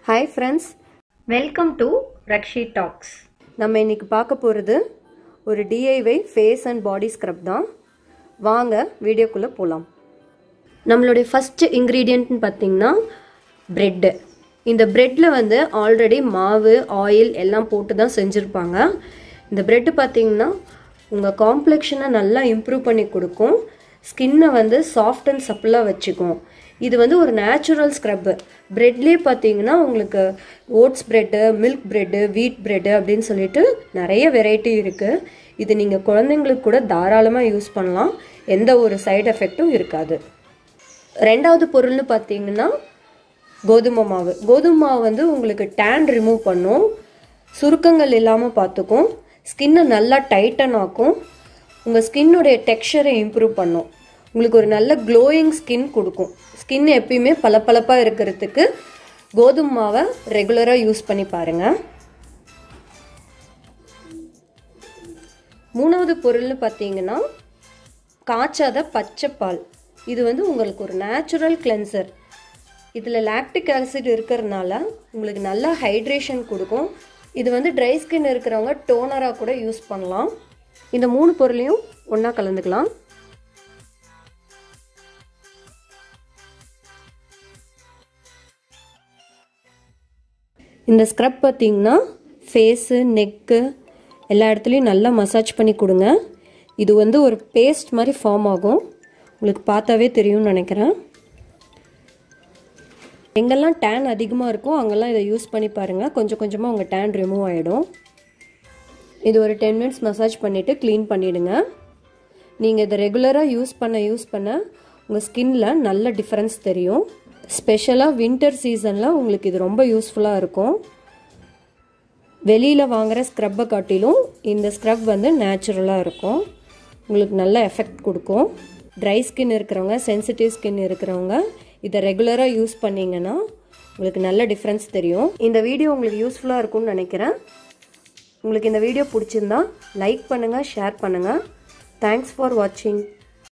hi friends welcome to Rakshi talks நம்ம இன்னைக்கு பார்க்க போகிறது ஒரு டிஐவை ஃபேஸ் அண்ட் பாடி ஸ்க்ரப் தான் வாங்க வீடியோக்குள்ளே போகலாம் நம்மளுடைய ஃபஸ்ட்டு இன்க்ரீடியன்ட்னு பார்த்தீங்கன்னா ப்ரெட்டு இந்த ப்ரெட்டில் வந்து ஆல்ரெடி மாவு ஆயில் எல்லாம் போட்டு தான் செஞ்சுருப்பாங்க இந்த ப்ரெட்டு பார்த்தீங்கன்னா உங்கள் காம்ப்ளெக்ஷனை நல்லா இம்ப்ரூவ் பண்ணி கொடுக்கும் ஸ்கின்னை வந்து சாஃப்ட் அண்ட் சப்பிளாக வச்சுக்கும் இது வந்து ஒரு நேச்சுரல் ஸ்க்ரப்பு ப்ரெட்லேயே பார்த்தீங்கன்னா உங்களுக்கு oats bread milk bread wheat bread அப்படின்னு சொல்லிட்டு நிறைய வெரைட்டி இருக்குது இது நீங்கள் குழந்தைங்களுக்கு கூட தாராளமாக யூஸ் பண்ணலாம் எந்த ஒரு சைடு எஃபெக்ட்டும் இருக்காது ரெண்டாவது பொருள்னு பார்த்தீங்கன்னா கோதுமை மாவு கோதுமை மாவு வந்து உங்களுக்கு டேன் ரிமூவ் பண்ணும் சுருக்கங்கள் இல்லாமல் பார்த்துக்கும் ஸ்கின்னை நல்லா டைட்டன் ஆக்கும் உங்கள் ஸ்கின்னுடைய டெக்ஸ்சரை இம்ப்ரூவ் பண்ணும் உங்களுக்கு ஒரு நல்ல க்ளோயிங் ஸ்கின் கொடுக்கும் ஸ்கின் எப்பயுமே பளபளப்பாக இருக்கிறதுக்கு கோதுமை மாவை ரெகுலராக யூஸ் பண்ணி பாருங்கள் மூணாவது பொருள்னு பார்த்தீங்கன்னா காய்ச்சாத பச்சை பால் இது வந்து உங்களுக்கு ஒரு நேச்சுரல் கிளென்சர் இதில் லாக்டிக் ஆசிட் இருக்கிறதுனால உங்களுக்கு நல்லா ஹைட்ரேஷன் கொடுக்கும் இது வந்து ட்ரை ஸ்கின் இருக்கிறவங்க டோனராக கூட யூஸ் பண்ணலாம் இந்த மூணு பொருளையும் ஒன்றா கலந்துக்கலாம் இந்த ஸ்க்ரப் பார்த்தீங்கன்னா ஃபேஸு நெக்கு எல்லா இடத்துலையும் நல்லா மசாஜ் பண்ணி கொடுங்க இது வந்து ஒரு பேஸ்ட் மாதிரி ஃபார்ம் ஆகும் உங்களுக்கு பார்த்தாவே தெரியும்னு நினைக்கிறேன் எங்கெல்லாம் டேன் அதிகமாக இருக்கோ அங்கெல்லாம் இதை யூஸ் பண்ணி பாருங்கள் கொஞ்சம் கொஞ்சமாக உங்கள் டேன் ரிமூவ் ஆகிடும் இது ஒரு டென் மினிட்ஸ் மசாஜ் பண்ணிவிட்டு க்ளீன் பண்ணிவிடுங்க நீங்கள் இதை ரெகுலராக யூஸ் பண்ண யூஸ் பண்ண உங்கள் ஸ்கின்ல நல்ல டிஃப்ரென்ஸ் தெரியும் ஸ்பெஷலாக வின்டர் சீசனில் உங்களுக்கு இது ரொம்ப யூஸ்ஃபுல்லாக இருக்கும் வெளியில் வாங்குகிற ஸ்க்ரப்பை காட்டிலும் இந்த ஸ்க்ரப் வந்து நேச்சுரலாக இருக்கும் உங்களுக்கு நல்ல எஃபெக்ட் கொடுக்கும் ட்ரை ஸ்கின் இருக்கிறவங்க சென்சிட்டிவ் ஸ்கின் இருக்கிறவங்க இதை ரெகுலராக யூஸ் பண்ணிங்கன்னா உங்களுக்கு நல்ல டிஃப்ரென்ஸ் தெரியும் இந்த வீடியோ உங்களுக்கு யூஸ்ஃபுல்லாக இருக்கும்னு நினைக்கிறேன் உங்களுக்கு இந்த வீடியோ பிடிச்சிருந்தா லைக் பண்ணுங்கள் ஷேர் பண்ணுங்கள் தேங்க்ஸ் ஃபார் வாட்சிங்